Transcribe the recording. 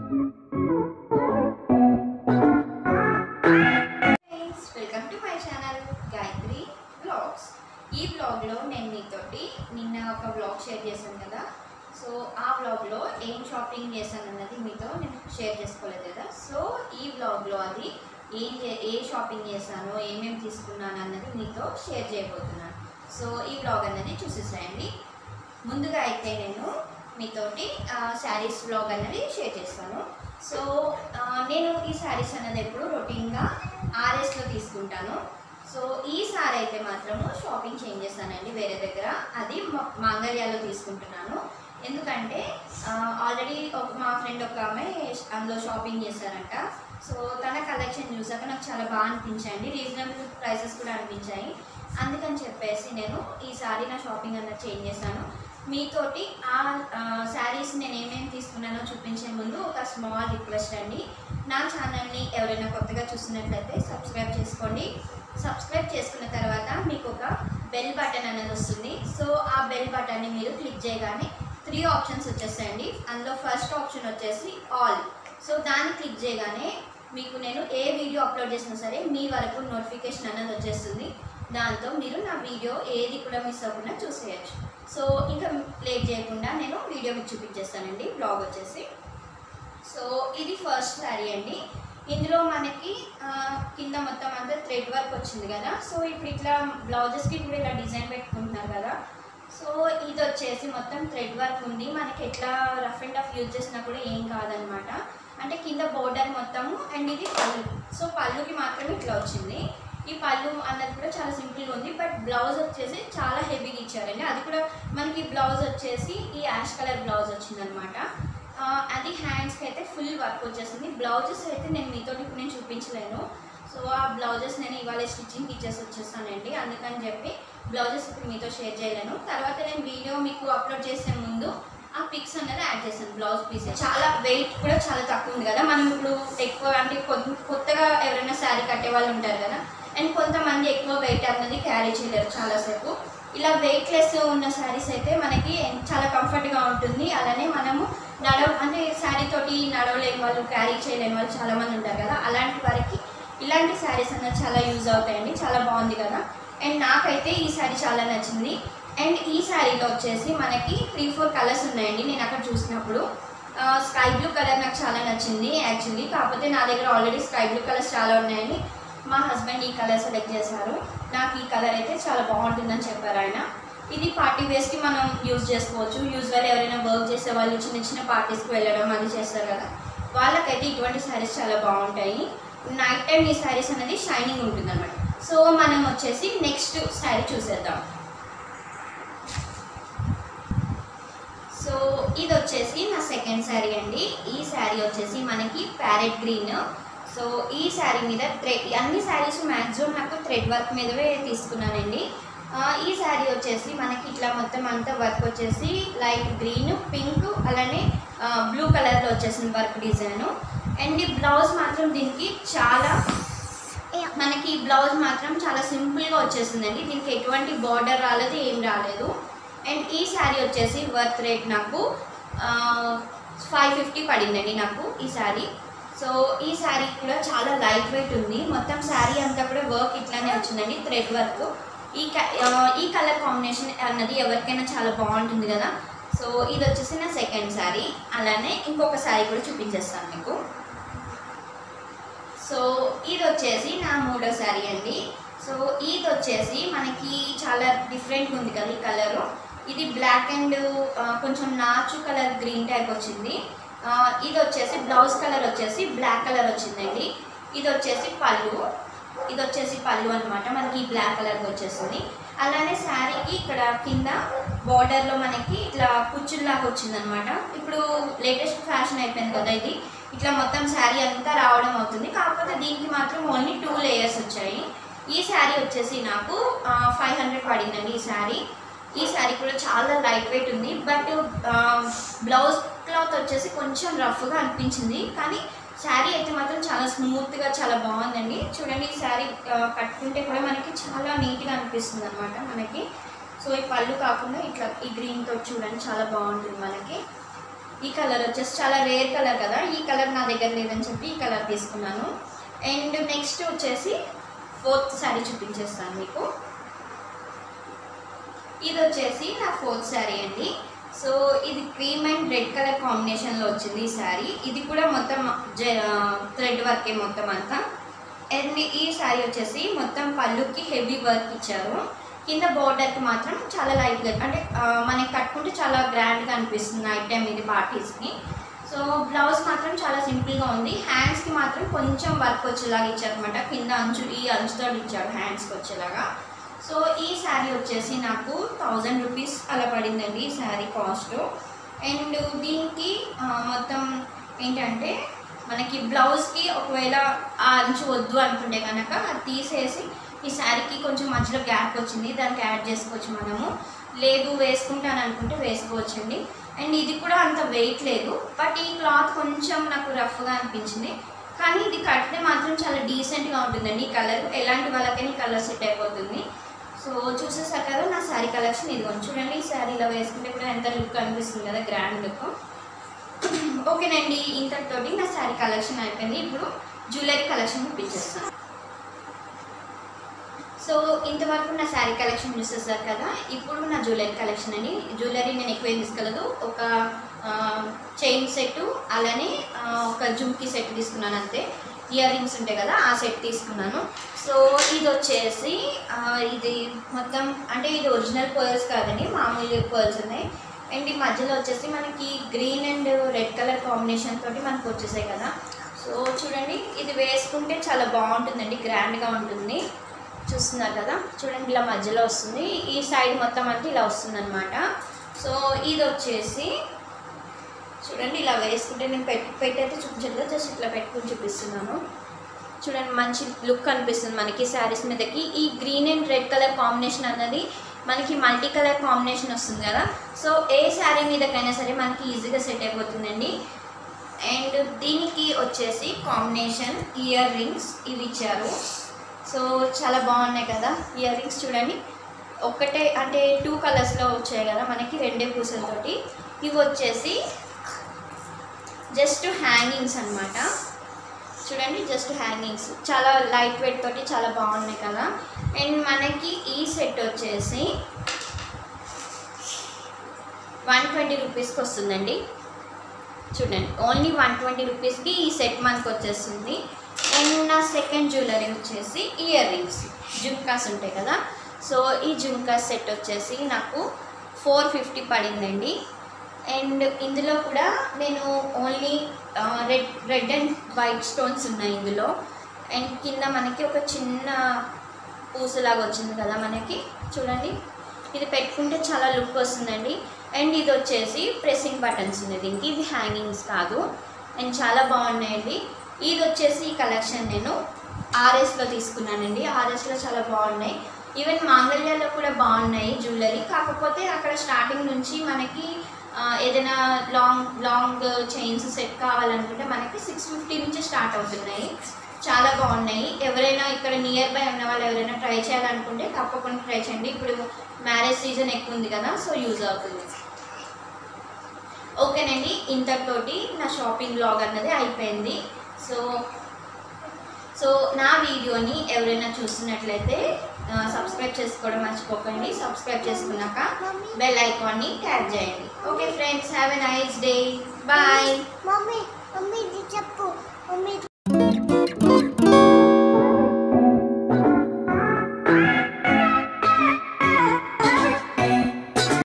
friends welcome to my channel Gayatri blogs ఈ బ్లాగ్లో నేను మీతోటి నిన్న ఒక బ్లాగ్ షేర్ చేశాను కదా సో ఆ బ్లాగ్లో ఏం షాపింగ్ చేశాను అన్నది మీతో నేను షేర్ చేసుకోలేదు కదా సో ఈ బ్లాగ్లో అది ఏం చే- ఏ షాపింగ్ చేశాను ఏమేమి తీసుకున్నాను అన్నది మీతో షేర్ చేయబోతున్నాను సో ఈ బ్లాగ్ అన్నది చూసేసేయండి ముందుగా అయితే నేను మీతోటి శారీస్ బ్లాగ్ అనేది షేర్ చేస్తాను సో ఆ, నేను ఈ శారీస్ అనేది ఎప్పుడు రొటీన్గా ఆర్ఎస్లో తీసుకుంటాను సో ఈ సారీ అయితే మాత్రము షాపింగ్ చేంజ్ చేస్తానండి వేరే దగ్గర అది మా- మాంగళ్యాలో తీసుకుంటున్నాను ఎందుకంటే ఆల్రెడీ ఒక మా ఫ్రెండ్ ఒక ఆమె అందులో షాపింగ్ చేశారంట సో తన కలెక్షన్ చూసాక నాకు చాలా బాగా అనిపించాయండి రీజనబుల్ ప్రైసెస్ కూడా అనిపించాయి అందుకని చెప్పేసి నేను ఈ సారీ నా షాపింగ్ అన్నది చేంజ్ చేశాను మీతోటి ఆ శారీస్ నేను ఏమేమి తీసుకున్నానో చూపించే ముందు ఒక స్మాల్ రిక్వెస్ట్ అండి నా ఛానల్ని ఎవరైనా కొత్తగా చూసినట్లయితే సబ్స్క్రైబ్ చేసుకోండి సబ్స్క్రైబ్ చేసుకున్న తర్వాత మీకు ఒక బెల్ బటన్ అనేది వస్తుంది సో ఆ బెల్ బటన్ని మీరు క్లిక్ చేయగానే త్రీ ఆప్షన్స్ వచ్చేస్తాయండి అందులో ఫస్ట్ ఆప్షన్ వచ్చేసి ఆల్ సో దాన్ని క్లిక్ చేయగానే మీకు నేను ఏ వీడియో అప్లోడ్ చేసినా సరే మీ వరకు నోటిఫికేషన్ అనేది వచ్చేస్తుంది దాంతో మీరు నా వీడియో ఏది కూడా మిస్ అవ్వకుండా చూసేయచ్చు సో ఇంకా లేట్ చేయకుండా నేను వీడియో మీకు చూపించేస్తానండి బ్లాగ్ వచ్చేసి సో ఇది ఫస్ట్ శారీ అండి ఇందులో మనకి ఆ, కింద మొత్తం అంతా థ్రెడ్ వర్క్ వచ్చింది కదా సో ఇప్పుడు ఇట్లా బ్లౌజెస్కి కూడా ఇలా డిజైన్ పెట్టుకుంటున్నారు కదా సో ఇది వచ్చేసి మొత్తం థ్రెడ్ వర్క్ ఉంది మనకి ఎట్లా రఫ్ అండ్ టఫ్ యూజ్ చేసినా కూడా ఏం కాదనమాట అంటే కింద బోర్డర్ మొత్తము అండ్ ఇది పళ్ళు సో పళ్ళుకి మాత్రమే ఇట్లా వచ్చింది ఈ పళ్ళు అన్నది కూడా చాలా సింపుల్గా ఉంది బట్ బ్లౌజ్ వచ్చేసి చాలా హెవీగా ఇచ్చారండి అది కూడా మనకి బ్లౌజ్ వచ్చేసి ఈ యాష్ కలర్ బ్లౌజ్ వచ్చిందనమాట ఆ, అది హ్యాండ్స్కి అయితే ఫుల్ వర్క్ వచ్చేసింది బ్లౌజెస్ అయితే నేను మీతో ఇప్పుడు నేను చూపించలేను సో ఆ బ్లౌజెస్ నేను ఇవాళ స్టిచ్చింగ్ ఇచ్చేసి వచ్చేస్తానండి అందుకని చెప్పి బ్లౌజెస్ ఇప్పుడు మీతో షేర్ చేయలేను తర్వాత నేను వీడియో మీకు అప్లోడ్ చేసే ముందు ఆ పిక్స్ అనేది యాడ్ చేశాను బ్లౌజ్ పీస్ చాలా వెయిట్ కూడా చాలా తక్కువ ఉంది కదా మనం ఇప్పుడు ఎక్కువ అంటే కొ- కొత్తగా ఎవరైనా శారీ కట్టే వాళ్ళు ఉంటారు కదా అండ్ కొంతమంది ఎక్కువ వెయిట్ అన్నది క్యారీ చేయలేరు చాలాసేపు ఇలా వెయిట్లెస్ ఉన్న శారీస్ అయితే మనకి చాలా కంఫర్ట్గా ఉంటుంది అలానే మనము నడవ అంటే శారీ తోటి నడవలేని వాళ్ళు క్యారీ చేయలేని వాళ్ళు చాలామంది ఉంటారు కదా అలాంటి వారికి ఇలాంటి శారీస్ అన్నది చాలా యూజ్ అవుతాయండి చాలా బాగుంది కదా అండ్ నాకైతే ఈ శారీ చాలా నచ్చింది అండ్ ఈ శారీలో వచ్చేసి మనకి త్రీ ఫోర్ కలర్స్ ఉన్నాయండి నేను అక్కడ చూసినప్పుడు స్కై బ్లూ కలర్ నాకు చాలా నచ్చింది యాక్చువల్లీ కాకపోతే నా దగ్గర ఆల్రెడీ స్కై బ్లూ కలర్స్ చాలా ఉన్నాయని మా హస్బెండ్ ఈ కలర్ సెలెక్ట్ చేశారు నాకు ఈ కలర్ అయితే చాలా బాగుంటుందని చెప్పారు ఆయన ఇది పార్టీ వేస్కి మనం యూజ్ చేసుకోవచ్చు యూజువల్ ఎవరైనా వర్క్ చేసే వాళ్ళు చిన్న చిన్న పార్టీస్కి వెళ్ళడం అది చేస్తారు కదా వాళ్ళకైతే ఇటువంటి శారీస్ చాలా బాగుంటాయి నైట్ టైం ఈ శారీస్ అనేది షైనింగ్ ఉంటుంది అనమాట సో మనం వచ్చేసి నెక్స్ట్ శారీ చూసేద్దాం సో ఇది వచ్చేసి నా సెకండ్ శారీ అండి ఈ శారీ వచ్చేసి మనకి ప్యారెట్ గ్రీన్ సో ఈ శారీ మీద థ్రెడ్ అన్ని శారీస్ మ్యాక్సిమం నాకు థ్రెడ్ వర్క్ మీదవే తీసుకున్నానండి ఆ, ఈ శారీ వచ్చేసి మనకి ఇట్లా మొత్తం అంతా వర్క్ వచ్చేసి లైట్ గ్రీన్ పింక్ అలానే బ్లూ కలర్లో వచ్చేసింది వర్క్ డిజైన్ అండ్ ఈ బ్లౌజ్ మాత్రం దీనికి చాలా మనకి ఈ బ్లౌజ్ మాత్రం చాలా సింపుల్గా వచ్చేసిందండి దీనికి ఎటువంటి బార్డర్ రాలేదు ఏం రాలేదు అండ్ ఈ శారీ వచ్చేసి వర్త్ రేట్ నాకు ఫైవ్ ఫిఫ్టీ పడిందండి నాకు ఈ శారీ సో ఈ శారీ కూడా చాలా లైట్ వెయిట్ ఉంది మొత్తం శారీ అంతా కూడా వర్క్ ఇట్లానే వచ్చిందండి థ్రెడ్ వర్క్ ఈ క- ఆ, ఈ కలర్ కాంబినేషన్ అన్నది ఎవరికైనా చాలా బాగుంటుంది కదా సో ఇది వచ్చేసి నా సెకండ్ శారీ అలానే ఇంకొక శారీ కూడా చూపించేస్తాను మీకు సో ఇది వచ్చేసి నా మూడో శారీ అండి సో ఇది వచ్చేసి మనకి చాలా డిఫరెంట్గా ఉంది కదా ఈ కలరు ఇది బ్లాక్ అండ్ కొంచెం నాచు కలర్ గ్రీన్ టైప్ వచ్చింది ఆ, ఇది వచ్చేసి బ్లౌజ్ కలర్ వచ్చేసి బ్లాక్ కలర్ వచ్చిందండి ఇది వచ్చేసి పళ్ళు ఇది వచ్చేసి పళ్ళు అనమాట మనకి ఈ బ్లాక్ కలర్ వచ్చేసింది అలానే శారీకి ఇక్కడ కింద బార్డర్లో మనకి ఇట్లా కుచ్చుల్లాగా వచ్చిందనమాట ఇప్పుడు లేటెస్ట్ ఫ్యాషన్ అయిపోయింది కదా ఇది ఇట్లా మొత్తం శారీ అంతా రావడం అవుతుంది కాకపోతే దీనికి మాత్రం ఓన్లీ టూ లేయర్స్ వచ్చాయి ఈ శారీ వచ్చేసి నాకు ఫైవ్ హండ్రెడ్ పడిందండి ఈ శారీ ఈ శారీ కూడా చాలా లైట్ వెయిట్ ఉంది బట్ బ్లౌజ్ క్లాత్ వచ్చేసి కొంచెం రఫ్గా అనిపించింది కానీ శారీ అయితే మాత్రం చాలా స్మూత్గా చాలా బాగుందండి చూడండి ఈ శారీ కట్టుకుంటే కూడా మనకి చాలా నీట్గా అనిపిస్తుంది అనమాట మనకి సో ఈ పళ్ళు కాకుండా ఇట్లా ఈ గ్రీన్తో చూడండి చాలా బాగుంటుంది మనకి ఈ కలర్ వచ్చేసి చాలా రేర్ కలర్ కదా ఈ కలర్ నా దగ్గర లేదని చెప్పి ఈ కలర్ తీసుకున్నాను అండ్ నెక్స్ట్ వచ్చేసి ఫోర్త్ శారీ చూపించేస్తాను మీకు ఇది వచ్చేసి నా ఫోర్త్ శారీ అండి సో ఇది క్రీమ్ అండ్ రెడ్ కలర్ కాంబినేషన్లో వచ్చింది ఈ శారీ ఇది కూడా మొత్తం థ్రెడ్ వర్కే మొత్తం అంతా అండ్ ఈ శారీ వచ్చేసి మొత్తం పళ్ళుకి హెవీ వర్క్ ఇచ్చారు కింద బోర్డర్కి మాత్రం చాలా లైట్గా అంటే ఆ, మనకి కట్టుకుంటే చాలా గ్రాండ్గా అనిపిస్తుంది నైట్ టైం ఇది పార్టీస్కి సో బ్లౌజ్ మాత్రం చాలా సింపుల్గా ఉంది హ్యాండ్స్కి మాత్రం కొంచెం వర్క్ వచ్చేలాగా ఇచ్చారనమాట కింద అంచు ఈ అంచుతో ఇచ్చాడు హ్యాండ్స్కి వచ్చేలాగా సో ఈ శారీ వచ్చేసి నాకు థౌజండ్ రూపీస్ అలా పడిందండి ఈ శారీ కాస్ట్ అండ్ దీనికి ఆ, మొత్తం ఏంటంటే మనకి బ్లౌజ్కి ఒకవేళ ఆ అంచు వద్దు అనుకుంటే కనుక అది తీసేసి ఈ శారీకి కొంచెం మధ్యలో గ్యాప్ వచ్చింది దానికి యాడ్ చేసుకోవచ్చు మనము లేదు వేసుకుంటాను అనుకుంటే వేసుకోవచ్చండి అండ్ ఇది కూడా అంత వెయిట్ లేదు బట్ ఈ క్లాత్ కొంచెం నాకు రఫ్గా అనిపించింది కానీ ఇది కడితే మాత్రం చాలా డీసెంట్గా ఉంటుందండి ఈ కలర్ ఎలాంటి వాళ్ళకైనా ఈ కలర్ సెట్ అయిపోతుంది సో చూసేసారు కదా నా శారీ కలెక్షన్ ఇది చూడండి ఈ శారీ ఇలా వేసుకుంటే కూడా ఎంత లుక్ అనిపిస్తుంది కదా గ్రాండ్ లుక్ ఓకేనండి ఇంతటితోటి నా శారీ కలెక్షన్ అయిపోయింది ఇప్పుడు జ్యువెలరీ కలెక్షన్ చూపించేస్తాను సో ఇంతవరకు నా శారీ కలెక్షన్ చూసేసారు కదా ఇప్పుడు నా జ్యువెలరీ కలెక్షన్ అండి జ్యువెలరీ నేను ఎక్కువ ఏం తీసుకోలేదు ఒక చైన్ సెట్ అలానే ఆ, ఒక జుమ్కి సెట్ తీసుకున్నాను అంతే ఇయర్ రింగ్స్ ఉంటాయి కదా ఆ సెట్ తీసుకున్నాను సో ఇది వచ్చేసి ఆ, ఇది మొత్తం అంటే ఇది ఒరిజినల్ పర్ల్స్ కాదండి మామూలు పర్ల్స్ ఉన్నాయి అండ్ ఈ మధ్యలో వచ్చేసి మనకి green and red colour combination తోటి మనకు వచ్చేసాయి కదా సో చూడండి ఇది వేసుకుంటే చాలా బాగుంటుందండి గ్రాండ్గా ఉంటుంది చూస్తున్నారు కదా చూడండి ఇలా మధ్యలో వస్తుంది ఈ సైడ్ మొత్తం అంతా ఇలా వస్తుంది అనమాట సో ఇది వచ్చేసి చూడండి ఇలా వేసుకుంటే నేను పెట్టి పెట్టయితే చూపించట్లేదు జస్ట్ ఇట్లా పెట్టుకుని చూపిస్తున్నాను చూడండి మంచి లుక్ అనిపిస్తుంది మనకి శారీస్ మీదకి ఈ green and red colour combination అన్నది మనకి మల్టీ కలర్ కాంబినేషన్ వస్తుంది కదా సో ఏ శారీ మీదకైనా సరే మనకి ఈజీగా సెట్ అయిపోతుందండి అండ్ దీనికి వచ్చేసి కాంబినేషన్ ఇయర్ రింగ్స్ ఇవి ఇచ్చారు సో చాలా బాగున్నాయి కదా ఇయర్ రింగ్స్ చూడండి ఒక్కటే అంటే టూ కలర్స్లో వచ్చాయి కదా మనకి రెండే పూసలతోటి ఇవి వచ్చేసి జస్ట్ హ్యాంగింగ్స్ అన్నమాట చూడండి జస్ట్ హ్యాంగింగ్స్ చాలా లైట్ వెయిట్ తోటి చాలా బాగున్నాయి కదా అండ్ మనకి ఈ సెట్ వచ్చేసి వన్ ట్వంటీ రూపీస్కి వస్తుందండి చూడండి ఓన్లీ వన్ ట్వంటీ రూపీస్కి ఈ సెట్ మనకు వచ్చేస్తుంది అండ్ నా సెకండ్ జ్యువెలరీ వచ్చేసి ఇయర్ రింగ్స్ జుమ్కాస్ ఉంటాయి కదా సో ఈ జుమ్కాస్ సెట్ వచ్చేసి నాకు ఫోర్ ఫిఫ్టీ పడిందండి అండ్ ఇందులో కూడా నేను only red red and white stones ఉన్నాయి ఇందులో అండ్ కింద మనకి ఒక చిన్న పూసలాగా వచ్చింది కదా మనకి చూడండి ఇది పెట్టుకుంటే చాలా లుక్ వస్తుందండి అండ్ ఇది వచ్చేసి ప్రెస్సింగ్ బటన్స్ ఉంది దీనికి ఇది హ్యాంగింగ్స్ కాదు అండ్ చాలా బాగున్నాయండి ఇది వచ్చేసి ఈ కలెక్షన్ నేను ఆర్ఎస్లో తీసుకున్నానండి ఆర్ఎస్లో చాలా బాగున్నాయి ఈవెన్ మాంగళ్యాలో కూడా బాగున్నాయి జ్యువెలరీ కాకపోతే అక్కడ స్టార్టింగ్ నుంచి మనకి ఆ, ఏదైనా లాంగ్ లాంగ్ చైన్స్ సెట్ కావాలనుకుంటే మనకి సిక్స్ ఫిఫ్టీ నుంచి స్టార్ట్ అవుతున్నాయి చాలా బాగున్నాయి ఎవరైనా ఇక్కడ నియర్ బై ఉన్న వాళ్ళు ఎవరైనా ట్రై చేయాలనుకుంటే తప్పకుండా ట్రై చేయండి ఇప్పుడు మ్యారేజ్ సీజన్ ఎక్కువ ఉంది కదా సో యూజ్ అవుతుంది ఓకేనండి ఇంతటితోటి నా షాపింగ్ బ్లాగ్ అన్నది అయిపోయింది సో సో నా వీడియోని ఎవరైనా చూస్తున్నట్లయితే సబ్స్క్రైబ్ చేసుకోవడం మర్చిపోకండి సబ్స్క్రైబ్ చేసుకున్నాక బెల్ ఐకాన్ని ట్యాప్ చేయండి okay friends have a nice day bye Mommy,